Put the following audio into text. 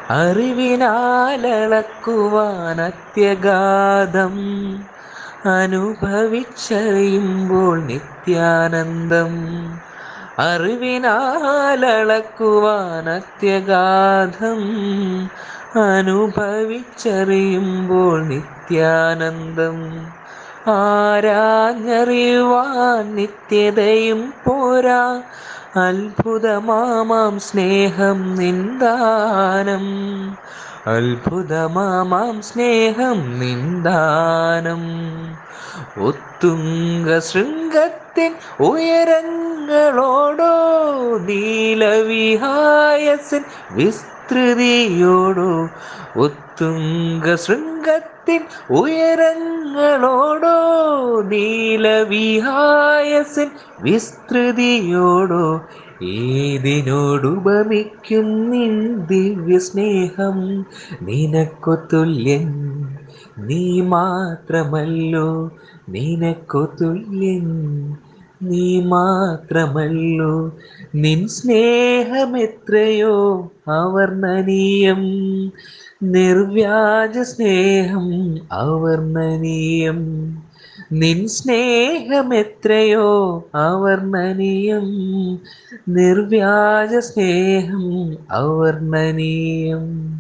അറിവിനാലളക്കുവാൻ അത്യഗാധം അനുഭവിച്ചറിയുമ്പോൾ നിത്യാനന്ദം അറിവിനാലളക്കുവാൻ അത്യഗാധം അനുഭവിച്ചറിയുമ്പോൾ നിത്യാനന്ദം ആരാഞ്ഞറിയുവാൻ നിത്യതയും പോരാ അത്ഭുതമാമാം സ്നേഹം നിന്ദാനം അത്ഭുതമാമാം സ്നേഹം നിന്ദാനം ഒത്തുങ്ക ശൃംഗത്തിൻ ഉയരങ്ങളോടോ നീലവിഹായസിൻ വിസ്തൃതിയോടോ ഒത്തുങ്ക ശൃംഗത്തിൻ ഉയരങ്ങളോടോ നീലവിഹായസിൻ വിസ്തൃതിയോടോ ഏതിനോടുപമിക്കും നിൻ ദിവ്യ സ്നേഹം നിനക്കു തുല്യൻ നീ മാത്രമല്ലോ നിനക്കു തുല്യൻ നീ മാത്രമല്ലോ നിൻ സ്നേഹമെത്രയോ അവർണ്ണനീയം നിർവ്യാജ സ്നേഹം അവർണ്ണനീയം നിൻ സ്നേഹമെത്രയോ അവർണ്ണനീയം നിർവ്യാജ സ്നേഹം അവർണ്ണനീയം